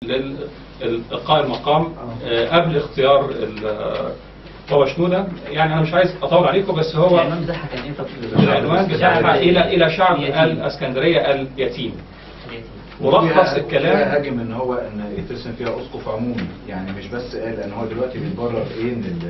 لإلقاء المقام آه، قبل اختيار ال- بابا شنودة يعني أنا مش عايز أطول عليكم بس هو العنوان بتاعها كان ايه طب العنوان بتاعها إلى إلى شعب الإسكندرية اليتيم ملخص فيها الكلام هاجم ان هو ان يترسم فيها اسقف عمومي يعني مش بس قال ان هو دلوقتي بيبرر ايه ان ال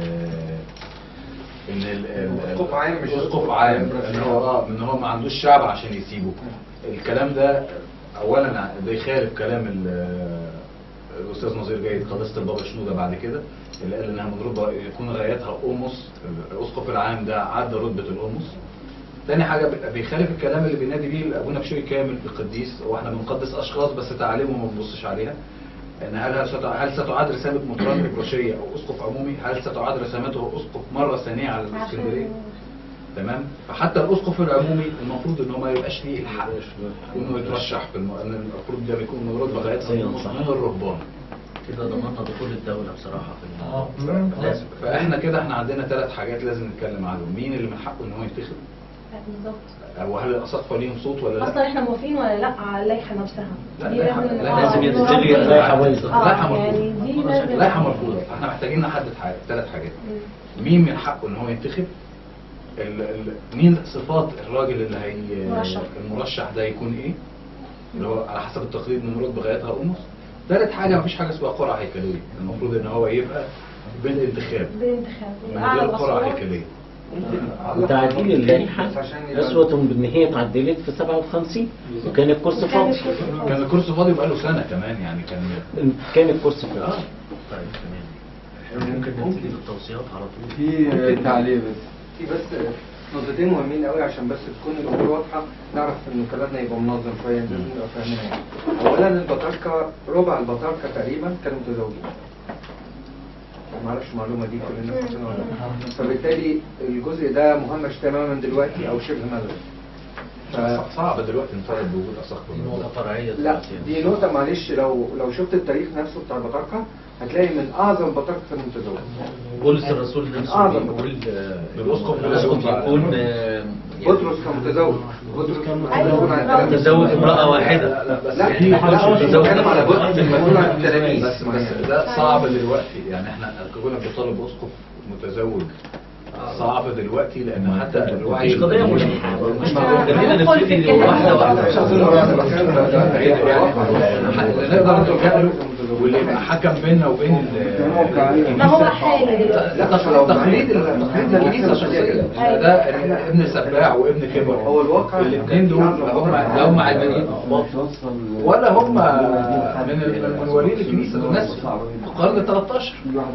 ان ال- ال- اسقف عام مش اسقف اسقف عام عام. ان هو اه ان هو ما عندوش شعب عشان يسيبه الكلام ده اولا ده يخالف كلام ال- الاستاذ نظير جيد قداسه البابا شنوده بعد كده اللي قال انها من رتبه يكون غايتها امس الاسقف العام ده عدى رتبه الامس تاني حاجة بيخالف الكلام اللي بينادي بيه أبونا بشوي كامل القديس هو احنا بنقدس أشخاص بس تعاليمهم ما بنبصش عليها إن هل هل ست- هل ستعاد رسالة مطران البروشية أو أسقف عمومي هل ستعاد رسامته أسقف مرة ثانية على الإسكندرية تمام فحتى الأسقف العمومي المفروض إن هو ما يبقاش ليه الحق إنه يترشح في الم... إن المفروض ده بيكون من رتبة غايتها من الرهبان كده ضمننا دخول الدولة بصراحة في ال- لازم فاحنا كده احنا عندنا ثلاث حاجات لازم نتكلم عنهم مين اللي من حقه ان هو ينتخب بالظبط او هل الاساقفه ليهم صوت ولا لا اصلا احنا موافقين ولا لا على اللائحه نفسها لا، دي اللائحة- لازم- لازم آه، يتلغي آه، اللائحة بايظة. آه، لائحة يعني مرفوضة. دي لازم لائحه مرفوضه احنا محتاجين نحدد حاجه ثلاث حاجات مين من حقه ان هو ينتخب ال... ال... مين صفات الراجل اللي هي مرشح. المرشح ده يكون ايه اللي هو على حسب التقليد من رتبه غايتها امس ثالث حاجه مفيش حاجه اسمها قرعه هيكليه المفروض ان هو يبقى بالانتخاب بالانتخاب من يبقى اعلى غير قرعه الاصوات هيكليه وتعديل اللائحة بس عشان يبقى- أسوة بأن هي اتعدلت في 57 وكان الكرسي وكان فاضي الكرسي فاضي. كان الكرسي فاضي بقاله سنه كمان يعني كان كان الكرسي فاضي طيب تمام ممكن نبتدي بالتوصيات على طول في تعليق بس في بس نقطتين مهمين قوي عشان بس تكون الامور واضحه نعرف ان كلامنا يبقى منظم شويه لازم نبقى فاهمين يعني. اولا البطاركه ربع البطاركه تقريبا كانوا متزوجين ما اعرفش المعلومه دي كلنا فاكرينها ولا لا فبالتالي الجزء ده مهمش تماما دلوقتي او شبه ملغي ف- صعب دلوقتي نفرد بوجود اساقفه دي نقطة فرعية لا دلوقتي. دي نقطة معلش لو لو شفت التاريخ نفسه بتاع البطاركة هتلاقي من أعظم بطاركة كان متزوج بولس الرسول نفسه أعظم. بيقول آه، الأسقف الأسقف يكون آه، بطرس كان متزوج بطرس كان أيوة. متزوج امرأة واحدة لا بس لا دي لا لا مش متزوج بتكلم على بطرس المسؤول عن التلاميذ بس بس ده صعب دلوقتي يعني احنا كنا بنطالب اسقف متزوج صعب دلوقتي لان حتى الوعي مش قضية ملحة مش آه. خلينا ندخل في نبتدي الكلام. واحدة واحدة مش عايزين نقول على مكان ده- ده- ده- يعني اللي نقدر نلجأ له واللي يبقى حكم بيننا وبين ال- ما هو حالي دلوقتي لا تقليد تقليد تقليد الكنيسه الشخصيه ده ابن سباع وابن كبر هو الواقع الاثنين دول لا هم لا هم علمانيين ولا هم من ال- من ولي الكنيسه دول ناس في القرن 13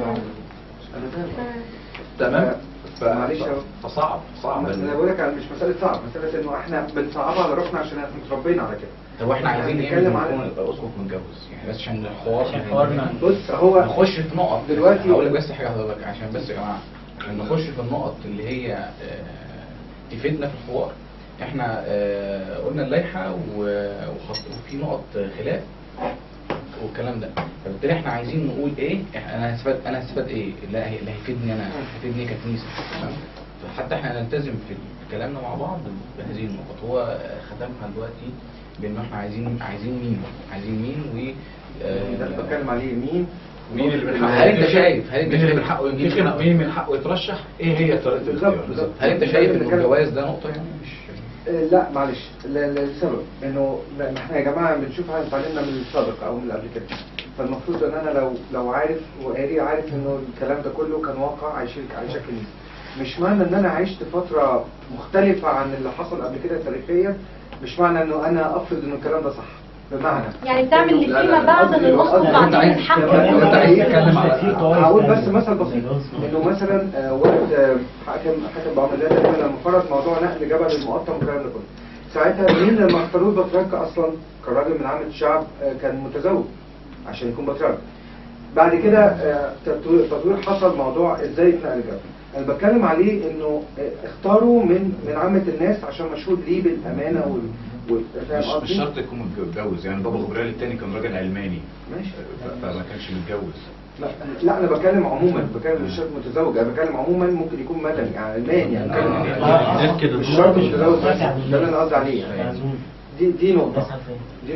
تمام ف- معلش يا- فصعب صعب بس انا بقول لك مش مساله صعب مساله انه احنا بنصعبها على روحنا عشان احنا متربيين على كده طب واحنا عايزين ايه نتكلم من على- يكون يبقى اسقف متجوز يعني بس عشان الحوار عشان حوارنا بص هو نخش في نقط دلوقتي- هقول لك بس حاجه حضرتك عشان بس يا جماعه عشان نخش في النقط اللي هي آه، تفيدنا في الحوار احنا آه، قلنا اللائحه و- وحط- وفي نقط خلاف والكلام ده فبالتالي احنا عايزين نقول ايه إح- انا هستفاد انا هستفاد ايه اللي هي- اللي هيفيدني انا هيفيدني ككنيسه تمام فحتى احنا نلتزم في كلامنا مع بعض بهذه النقط هو ختمها دلوقتي بان احنا عايزين عايزين مين عايزين مين و آه، ده اللي بتكلم عليه مين مين اللي من حقه هل انت شايف هل انت مين اللي من حقه ينتخب مين من حقه يترشح ايه هي طريقه الاختيار بالظبط. هل انت شايف ان بنتكلم- الجواز ده نقطه يعني مش آه، لا معلش ل- ل- لسبب انه لأن احنا يا جماعه بنشوف حاجه اتعلمنا من السابق او من اللي قبل كده فالمفروض ان انا لو لو عارف وقاري عارف انه الكلام ده كله كان واقع عايشين عايشه كنيسه مش معنى ان انا عشت فتره مختلفه عن اللي حصل قبل كده تاريخيا مش معنى انه انا افرض انه الكلام ده صح بمعنى يعني بتعمل إنه- اللي فيما بعد ان الاسقف انت بعدين عايز يتحكم انت عايز تتكلم على هقول بس مثل بسيط انه مثلا آه، وقت آه، حاكم حاكم بعمليات تقريبا لما فرض موضوع نقل جبل المقطم والكلام ده كله ساعتها مين لما اختاروه البطريرك اصلا كراجل من عامة الشعب آه، كان متزوج عشان يكون بطريرك بعد كده آه، تطوير تطوير حصل موضوع ازاي يتنقل الجبل انا بتكلم عليه انه آه، اختاروا من من عامة الناس عشان مشهود ليه بالامانه وال وال- فاهم مش, مش قصدي؟ شرط يكون متجوز يعني بابا غبريل التاني كان راجل علماني ماشي ف- فما كانش متجوز لا لا انا بتكلم عموما بتكلم مش شرط متزوج انا بتكلم عموما ممكن يكون مدني يعني علماني يعني غير كده مش شرط متزوج بس ده اللي انا قصدي عليه يعني دي دي نقطة دي نقطة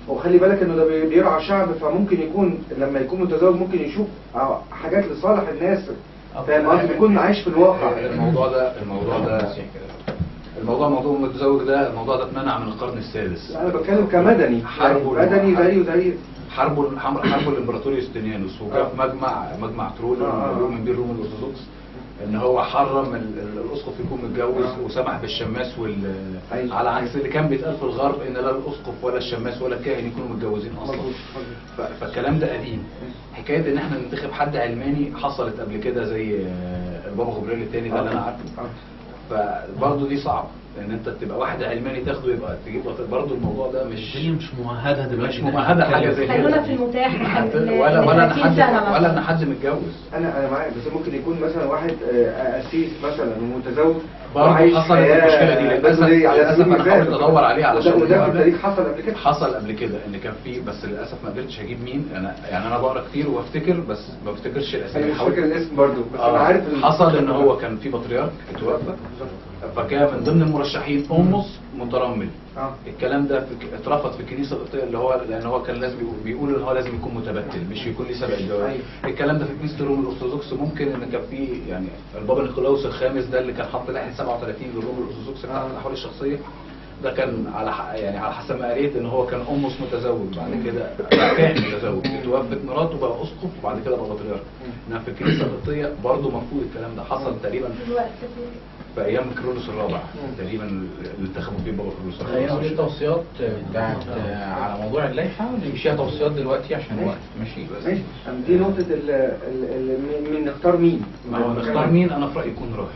وخلي بالك انه ده بي- بيرعى شعب فممكن يكون لما يكون متزوج ممكن يشوف آه، حاجات لصالح الناس فاهم قصدي يكون عايش في الواقع الموضوع ده الموضوع ده الموضوع موضوع المتزوج ده الموضوع ده اتمنع من القرن السادس انا بتكلم كمدني حرب مدني زيه زي حرب حرب حرب الامبراطور يوستينيانوس وجاء في مجمع مجمع ترول آه، آه. من بين الروم الارثوذكس ان هو حرم ال- ال- الاسقف يكون متجوز آه. وسمح بالشماس وال أيوة. على عكس اللي كان بيتقال في الغرب ان لا الاسقف ولا الشماس ولا الكاهن يكونوا متجوزين اصلا مظبوط. ف- فالكلام ده قديم حكايه ان احنا ننتخب حد علماني حصلت قبل كده زي آه، البابا غبريل الثاني ده اللي انا عارفه آه. فبرضه دي صعب ان انت تبقى واحد علماني تاخده يبقى تجيب برضه الموضوع ده مش الدنيا مش ممهدة دلوقتي مش ممهدة حاجة زي كده. خلونا في المتاح حتى- ال- ولا ال ولا ان 30 حد سنة مثلا. ولا ان حد متجوز انا انا معاك بس ممكن يكون مثلا واحد آه، قسيس مثلا ومتزوج برضه وعايش حصلت حياة المشكله دي للاسف بدوية على للاسف سبيل انا حاولت المثال. ادور عليه علشان وده- وده في الموضوع ده. التاريخ حصل قبل كده حصل قبل كده ان كان في بس للاسف ما قدرتش اجيب مين انا يعني انا بقرا كتير وبفتكر بس ما بفتكرش انا الاسامي مش حاولت- فاكر الاسم برضو بس آه، انا عارف ال- حصل ان هو كان في بطريرك اتوفى فكان من ضمن المرشحين امس مترمل اه الكلام ده في اترفض في الكنيسه القبطيه اللي هو لان هو كان لازم يقول- بيقول ان هو لازم يكون متبتل مش يكون ليه سبق الجواز أيوة. الكلام ده في كنيسه الروم الارثوذكس ممكن ان كان في يعني البابا نيكولاوس الخامس ده اللي كان حاط لائحه 37 للروم الارثوذكس بتاعت آه. الاحوال الشخصيه ده كان على ح- يعني على حسب ما قريت ان هو كان امس متزوج بعد كده كان متزوج اتوفت مراته بقى اسقف وبعد كده بقى بطريرك انما في الكنيسه القبطيه برضه مرفوض الكلام ده حصل تقريبا دلوقتي في ايام كرولوس الرابع تقريبا اللي انتخبوا فيه بابا كرولوس خلينا نقول الرابع التوصيات بتاعت على موضوع اللائحة ونمشيها توصيات دلوقتي عشان الوقت ماشي ماشي دي نقطة ال ال- ال- مين- مين نختار مين ما هو نختار مين انا في رايي يكون راهب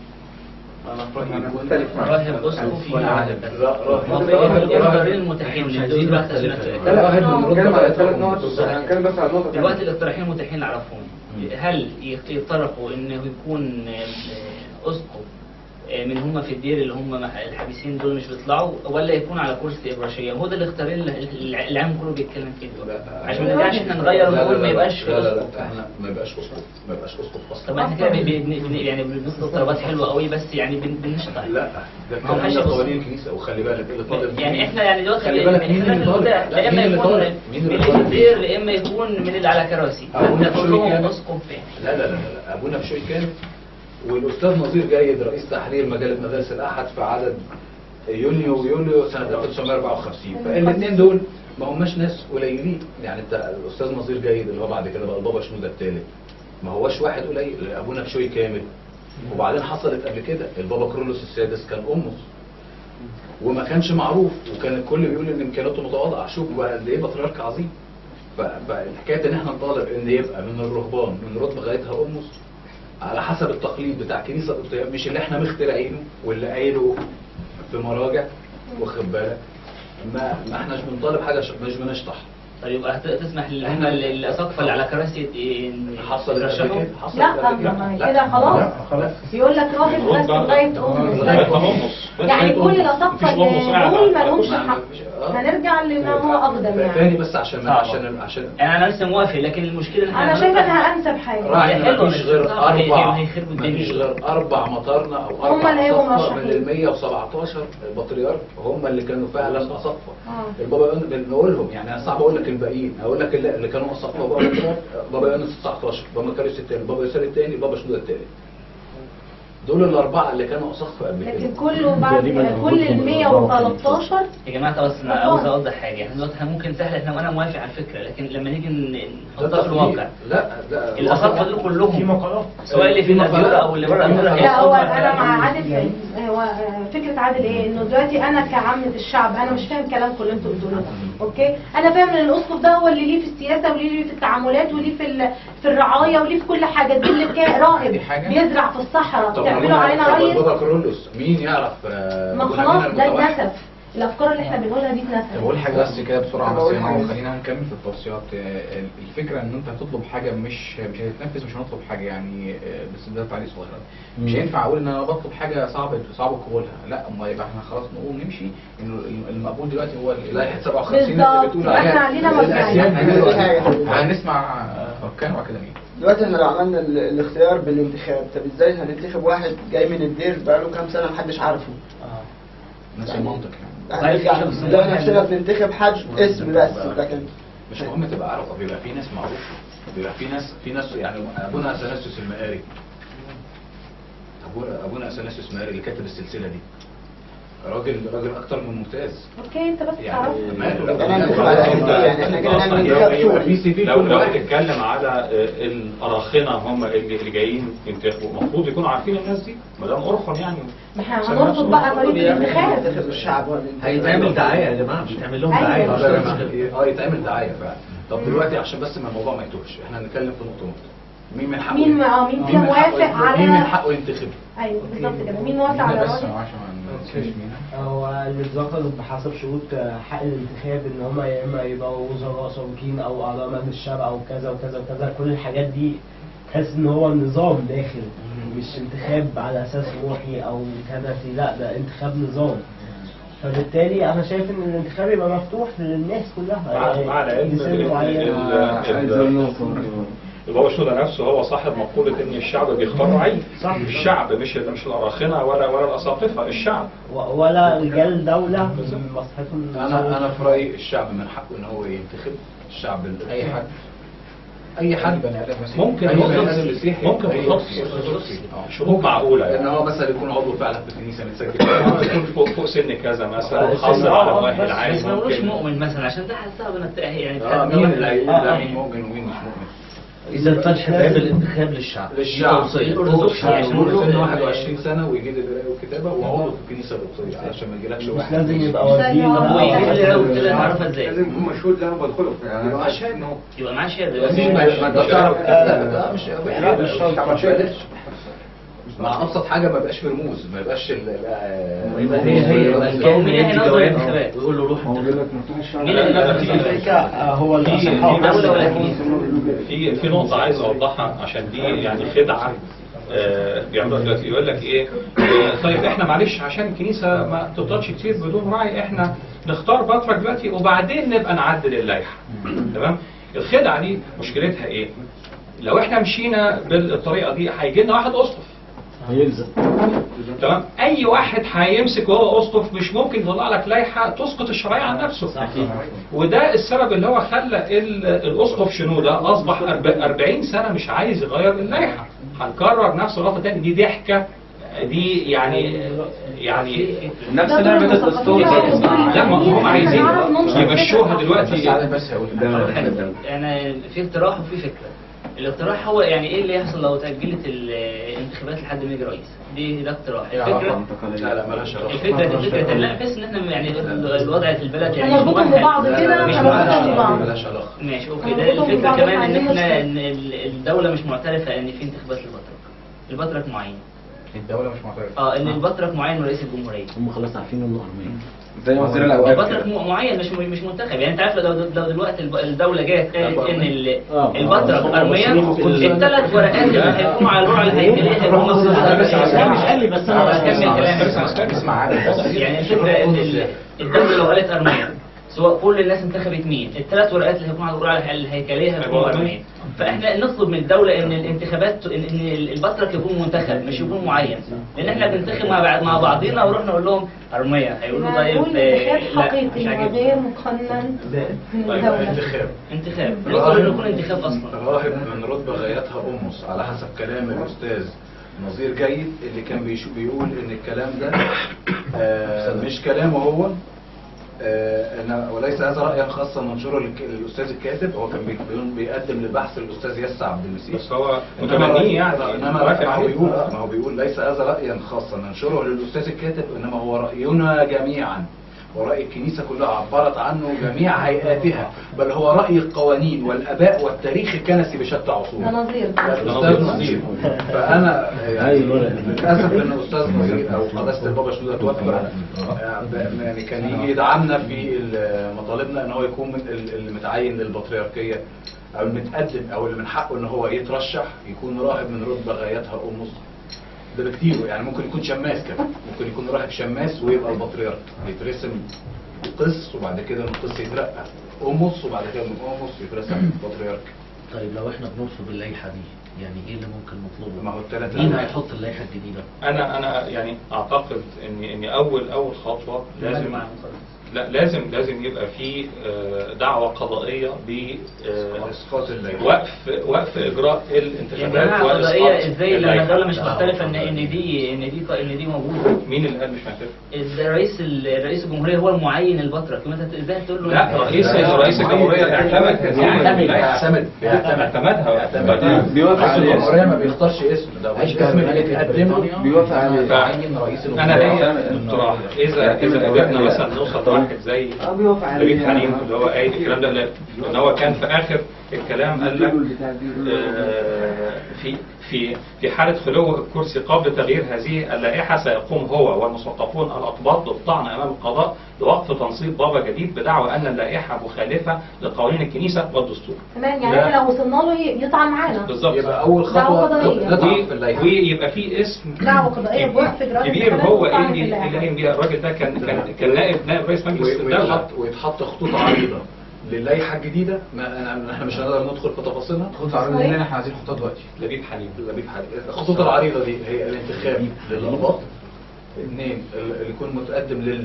انا في رايي أنا يكون مختلف معاك. راهب اسقف ولا عالم را- ما راهب في الاختيارين المتاحين مش مش عايزين دول نختلف. اختلافات لا لا واحد احنا من بنتكلم الرتبة على ثلاث يتفق نقط بالظبط. انا هنتكلم بس على نقطة دلوقتي تانية. الاقتراحين المتاحين نعرفهم هل يقترحوا انه يكون آه، اسقف آه، من هم في الدير اللي هم مح- الحابسين دول مش بيطلعوا ولا يكون على كرسي ابراشيه وهو ده الاختيارين اللي العالم كله بيتكلم فيه دلوقتي لا. عشان ما نرجعش احنا نغير لا لا ونقول ما لا يبقاش لا لا اسقف لا احنا ما يبقاش اسقف ما يبقاش اسقف طب اصلا احنا كده بن- بن- بن- يعني بنطلب طلبات حلوه قوي بس يعني بن- بنشطح لا ده ما هو الكلام ماشي ده بص. قوانين الكنيسه وخلي بالك اللي طالب يعني احنا يعني دلوقتي خلي بالك مين اللي الاختلاف طالب؟ المتاح لا، لا مين اما اللي يكون طالب؟ مين من اللي اللي في طالب؟ الدير لا اما يكون من اللي على كراسي أبونا ده بشوي كلهم كامل. اسقف يعني لا لا لا لا ابونا بشوي كامل والاستاذ نظير جيد رئيس تحرير مجله مدارس الاحد في عدد يونيو ويوليو سنه 1954 فالاثنين دول ما هماش ناس قليلين يعني انت الاستاذ نظير جيد اللي هو بعد كده بقى البابا شنوده الثالث ما هوش واحد قليل ابونا بشوي كامل وبعدين حصلت قبل كده البابا كرولوس السادس كان امس وما كانش معروف وكان الكل بيقول ان امكانياته متواضعه شوف بقى قد ايه بطريرك عظيم ف- فالحكايه ان احنا نطالب ان يبقى من الرهبان من رتبه غايتها امس على حسب التقليد بتاع الكنيسه القبطيه مش اللي احنا مخترعينه واللي قايله في مراجع واخد بالك ما ما احناش بنطالب حاجه ش- مش بنشطح طيب يبقى هت- تسمح لهم الاساقفه اللي على كراسي إن حصل قبل يرشحوا؟ كده حصل لا قبل كده. ما هي لا. كده خلاص لا، خلاص يقول لك راهب بس لغاية أم لغاية ما أمس. بس يعني لغاية كل أمس. الأصفة مفيش أمس قاعد دول على مالهمش الكرسي. حق آه. هنرجع لما هو أقدم يعني تاني بس عشان صعبة. عشان عشان يعني انا لسه موافق لكن المشكله ان أنا شايفة إنها أنسب حاجة راعي هي ان حلوة مفيش بس غير صعبة. هي- اربع هي خرب الدنيا. مفيش غير اربع مطارنه او هم اربع اللي هيبقوا أصفة من مرشحين. ال 117 بطريرك هم اللي كانوا فعلا اصفى آه. البابا يونس بنقولهم يعني انا صعب اقول لك الباقيين اقول لك اللي اللي كانوا اصفى بابا بطريرك بابا يونس 19 بابا كاريوس الثاني بابا يسار الثاني بابا شنودة الثالث دول الاربعه اللي كانوا اصفى قبل لكن كده كله بعد كل ال 113 يا جماعه طب بس انا عاوز اوضح حاجه احنا دلوقتي إحنا ممكن سهل احنا وانا موافق على الفكره لكن لما نيجي ن- ده نحطها في تقليد. الواقع لا لا الاساقفه دول كلهم في مقالات سواء اللي في النافوره او اللي بره النافوره لا هو انا مع عادل في هو فكره عادل ايه انه دلوقتي انا كعامه الشعب انا مش فاهم كلامكم اللي انتوا بتقولوه اوكي انا فاهم ان الاسقف ده هو اللي ليه في السياسه وليه ليه في التعاملات وليه في ال- في الرعايه وليه في كل حاجه دي اللي كان راهب دي حاجة. بيزرع في الصحراء طب تعملوا أبونا- علينا طب ريس بابا كرولوس مين يعرف آه، ما أبونا خلاص مين ده المتوحد؟ اتنسف الافكار اللي احنا بنقولها دي طب اتنسفت اقول حاجه بس كده بسرعه أنا بس بقول يعني حاجة. خلينا نكمل في التوصيات آه، الفكره ان انت هتطلب حاجه مش مش هتتنفذ مش هنطلب حاجه يعني آه، بس ده تعليق صغير مش هينفع اقول ان انا بطلب حاجه صعب صعب قبولها لا ما يبقى احنا خلاص نقوم نمشي انه المقبول دلوقتي هو ال- لائحه 57 اللي بالظبط. بتقول إحنا عليها علينا مرجعية. الأسياد أنا بيقولوا في حاجة. عليها. هنسمع آه، حكام واكاديميه دلوقتي احنا لو عملنا ال- الاختيار بالانتخاب طب ازاي هننتخب واحد جاي من الدير بقاله كام سنه محدش عارفه نفس المنطق يعني يعني طيب، شخص ده معين. نفسنا بننتخب حد اسم بس لكن مش مهم تبقى عارفه بيبقى في ناس معروفه بيبقى في ناس في ناس يعني ابونا اثناسيوس المقاري ابونا ابونا اثناسيوس المقاري اللي كاتب السلسله دي راجل راجل اكتر من ممتاز اوكي انت بس يعني تعرف ماله أنا ننتخب على أساس إيه؟ يعني إحنا كده نعمل انتخاب يبقى في شوري سي في لو كل لو واحد بتتكلم على آه، الاراخنه هم اللي اللي جايين ينتخبوا المفروض يكونوا عارفين الناس دي ما دام ارخن يعني ما احنا هنرفض بقى طريقه الانتخاب ننتخب الشعب ولا ننتخب- هيتعمل دعايه يا جماعه مش تعمل لهم أيوة. دعايه اه يتعمل دعايه فعلا طب دلوقتي عشان بس ما الموضوع ما يتوهش احنا هنتكلم في نقطه نقطه مين من حقه مين اه مين كان من حقه موافق ينتخب؟ مين من على حقه ينتخب ايوه بالظبط كده مين موافق على بس راجل عشان ما ننساش مين هو اللي اتذكر بحسب شروط حق الانتخاب ان هم يا اما يبقوا وزراء سابقين او اعضاء مجلس الشعب او كذا وكذا وكذا كل الحاجات دي تحس ان هو نظام داخل مش انتخاب على اساس روحي او كنسي لا ده انتخاب نظام فبالتالي انا شايف ان الانتخاب يبقى مفتوح للناس كلها مع يعني مع العلم لسن ال- معين. ال- ال- البابا شنودة نفسه هو صاحب مقولة ان الشعب بيختار رعيه صح. الشعب مش مش الاراخنه ولا ولا الاساقفه الشعب و- ولا رجال دولة من مصلحتهم انا انا في رايي الشعب من حقه ان هو ينتخب الشعب ال- اي حد اي حد بني ادم مسيحي. ممكن أي نحط- بني آدم مسيحي. ممكن أي نحط مسيحي. آه. شروط معقوله ان يعني هو مثلا يكون عضو فعلا في الكنيسه متسجل يكون فوق فوق سن كذا مثلا حاصل على مؤهل عام بس ما نقولوش ممكن مؤمن مثلا عشان ده حسها بنت يعني اه مين اللي هيقول آه، ده آه. مين مؤمن ومين مش مؤمن اذا فتح باب الانتخاب للشعب للشعب توصية. الأرثوذكس يعني يعني يقول له سن الأرثوذكس. 21 سنه ويجيب القرايه والكتابه وعضو في الكنيسه القبطيه عشان ما يجيلكش مش واحد لازم يبقى مش وزير لازم هو يبقى يجيب وزير. لي لو كده نعرفها ازاي لازم يكون مشهود له بالخلق يعني يبقى عشان يبقى معاه شهاده يبقى يبقى مين مش- ما ما تعرف لا مش لا، مش شرط. ما تشهدش مع ابسط حاجه ما يبقاش في رموز ما يبقاش ال- ال- يبقى هي هي يبقى هو كان مين يدي هينظم جواب الانتخابات؟ ويقول له روح انتخب. مين اللي نظم في- الانتخابات؟ آه، هو في- الأصحاب في- دولة ولا كنيسة؟ في في نقطة عايز أوضحها عشان دي يعني خدعة آه، بيعملوها دلوقتي يقول لك إيه آه، طيب إحنا معلش عشان الكنيسة ما تفضلش كتير بدون راعي إحنا نختار بطرك دلوقتي وبعدين نبقى نعدل اللائحة تمام الخدعة دي مشكلتها إيه؟ لو إحنا مشينا بالطريقة دي هيجي لنا واحد أسقف هيلزم تمام اي واحد هيمسك وهو اسقف مش ممكن يطلع لك لائحه تسقط الشرعيه عن نفسه أكيد. وده السبب اللي هو خلى ال- الاسقف شنوده اصبح أرب- 40 سنه مش عايز يغير اللائحه هنكرر نفس الغلطه تاني دي ضحكه دي يعني يعني نفس لعبة الدستور لا ما هم عايزين يمشوها دلوقتي بس عادل بس هقول يعني في اقتراح وفي فكره الاقتراح هو يعني ايه اللي يحصل لو تاجلت الانتخابات لحد ما يجي رئيس دي ده اقتراح الفكره لا لا مالهاش علاقه الفكره الفكره لا بحس ان احنا يعني ال- الوضع في البلد يعني مش هنربطهم مؤهل. ببعض كده مش هنربطهم مؤهل. ببعض مالهاش علاقه ماشي اوكي هنربطهم ده الفكره ببعض، كمان ان عايزين احنا مشكلة. ان ال- الدوله مش معترفه ان في انتخابات للبطرك البطرك معين الدوله مش معترفه اه ان البطرك معين من رئيس الجمهوريه هم خلاص عارفين انه ارميه زي وزير الاوقاف البطرك م- معين مش مش منتخب يعني انت عارف لو لو دلوقتي الب- الدوله جايه قالت ان ال- آه. البطرك هم ارميا مصرين في ال- الثلاث ورقات اللي هيكونوا على الرقعه الهيكليه هيكونوا بس مصريين. مش قال لي بس انا هكمل كلامي اسمع عادل بس يعني الفكره ان ال- الدوله لو قالت ارميا سواء كل الناس انتخبت مين الثلاث ورقات اللي هيكونوا على الرقعه الهيكليه هيكونوا ارميا فاحنا نطلب من الدوله ان الانتخابات ان إن البطرك يكون منتخب مش يكون معين لان احنا بننتخب مع بعض مع بعضينا ونروح نقول لهم ارميا هيقولوا طيب نقول آه، انتخاب لا، حقيقي مش عاجبني. وغير مقنن من طيب الدولة انتخاب انتخاب نطلب انه يكون انتخاب اصلا راهب من رتبة غايتها أمس على حسب كلام الأستاذ نظير جيد اللي كان بيشو بيقول إن الكلام ده آه مش كلامه هو آه إن وليس هذا رأيا خاصا منشورا للك- للأستاذ الكاتب هو كان بي- بيقول- بيقدم لبحث الأستاذ يسع عبد المسيح بس هو إنما متبنيه رأي- يعني إنما موافق ما هو عليه. بيقول ما هو بيقول ليس هذا رأيا خاصا ننشره للأستاذ الكاتب إنما هو رأينا جميعا ورأي الكنيسة كلها عبرت عنه جميع هيئاتها بل هو رأي القوانين والآباء والتاريخ الكنسي بشتى عصور ده نظير الأستاذ نظير فأنا يعني أيوة. للأسف إن أستاذ نظير أو قداسة البابا شنودة توفى آه، ب- يعني كان يجي يدعمنا في ال- مطالبنا إن هو يكون من ال- اللي متعين للبطريركية أو المتقدم أو اللي من حقه إن هو يترشح يكون راهب من رتبة غايتها أمس ده بكتير يعني ممكن يكون شماس كمان ممكن يكون راهب شماس ويبقى البطريرك يترسم قس وبعد كده من قس يترقى أمس وبعد كده من أمس يترسم بطريرك طيب لو احنا بنرفض اللائحه دي يعني ايه اللي ممكن نطلبه؟ ما هو التلاتة مين هيحط اللائحه الجديده؟ انا انا يعني اعتقد ان ان اول اول خطوه لازم لا لازم لازم يبقى في آه، دعوه قضائيه ب آه، اسقاط اللائحه وقف وقف اجراء يعني الانتخابات جماعة وإسقاط قضائية ازاي لما اللائحة. الدولة مش مختلفة ان ان دي ان دي ان دي موجودة مين اللي قال مش معترف؟ الرئيس رئيس الجمهورية هو المعين البطرة كما انت ازاي تقول له لا رئيس رئيس الجمهورية اعتمد يعتمد. يعتمد اعتمدها بيوافق رئيس عليه الجمهورية ما بيختارش اسم ده الاسم اللي بيتقدم بيوافق عليه تعين رئيس انا الجمهورية ليا اقتراح اذا اذا قدرنا مثلا نوصل لواحد زي اه بيوافق لبيب عليه حليم اللي هو قايل الكلام ده لا لان هو كان في اخر الكلام قال لك آه، في في في حالة خلو الكرسي قبل تغيير هذه اللائحة سيقوم هو والمثقفون الأقباط بالطعن أمام القضاء لوقف تنصيب بابا جديد بدعوى أن اللائحة مخالفة لقوانين الكنيسة والدستور. تمام يعني لا. احنا لو وصلنا له ي- يطعن معانا بالظبط يبقى اول دعوة خطوه قضائية. نضعف وي- في اللائحه ويبقى في اسم دعوة قضائية بوقف إجراءات كبير الانتخابات هو والطعن ايه في اللي اللائحة. اللي قايم بيها الراجل ده كان كان كان نائب نائب رئيس مجلس الدولة ويتحط ويتحط خطوط عريضه للائحه الجديده ما احنا مش هنقدر ندخل في تفاصيلها خد عرض لنا احنا عايزين خطوط دلوقتي لبيب حليم لبيب حاجه الخطوط العريضه دي هي الانتخاب للقضاء اثنين اللي يكون متقدم لل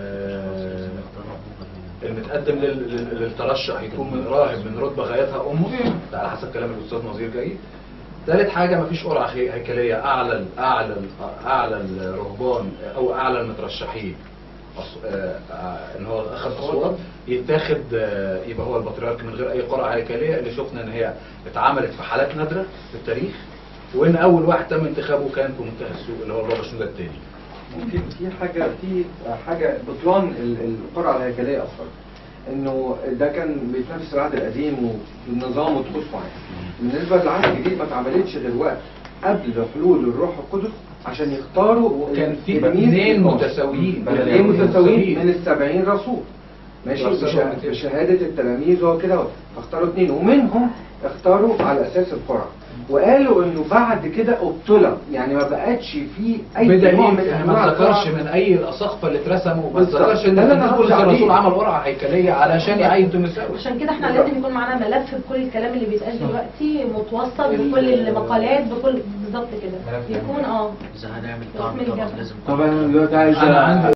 المتقدم لل- لل- للترشح يكون من راهب من رتبه غايتها امه ده على حسب كلام الاستاذ نظير جيد ثالث حاجه مفيش قرعه هي- هيكليه اعلى ال- اعلى ال- اعلى الرهبان او اعلى المترشحين أص- آه، آه، ان هو اخذ اصوات يتاخد آه، يبقى هو البطريرك من غير اي قرعه هيكليه اللي شفنا ان هي اتعملت في حالات نادره في التاريخ وان اول واحد تم انتخابه كان في منتهى السوء اللي هو البابا شنودة الثاني في في حاجه في حاجه بطلان ال- القرعه الهيكليه اصلا انه ده كان بيتنافس العهد القديم والنظام وطقوس معين بالنسبه للعهد الجديد ما اتعملتش غير وقت قبل حلول الروح القدس عشان يختاروا وكان في التلاميذ اثنين الكبار. متساويين اثنين متساويين من السبعين رسول ماشي رسول بشا- متساوي. بشهادة التلاميذ وهو كده فاختاروا اثنين ومنهم اختاروا على اساس القرعة وقالوا انه بعد كده ابطلة يعني ما بقتش فيه اي نوع بدليل من إن انواع ما ذكرش القرعة. من اي الاساقفه اللي اترسموا ما بالظبط. ذكرش ان ده اللي أنا القديس بولس قصدي الرسول عليه. عمل قرعه هيكليه علشان يعين تيموثاوس عشان كده احنا لازم يكون معانا ملف بكل الكلام اللي بيتقال دلوقتي متوثق بكل المقالات بكل بالظبط كده يكون اه اذا هنعمل اسم طعن طبعا الجبهة. لازم طب انا دلوقتي عايز أنا عندي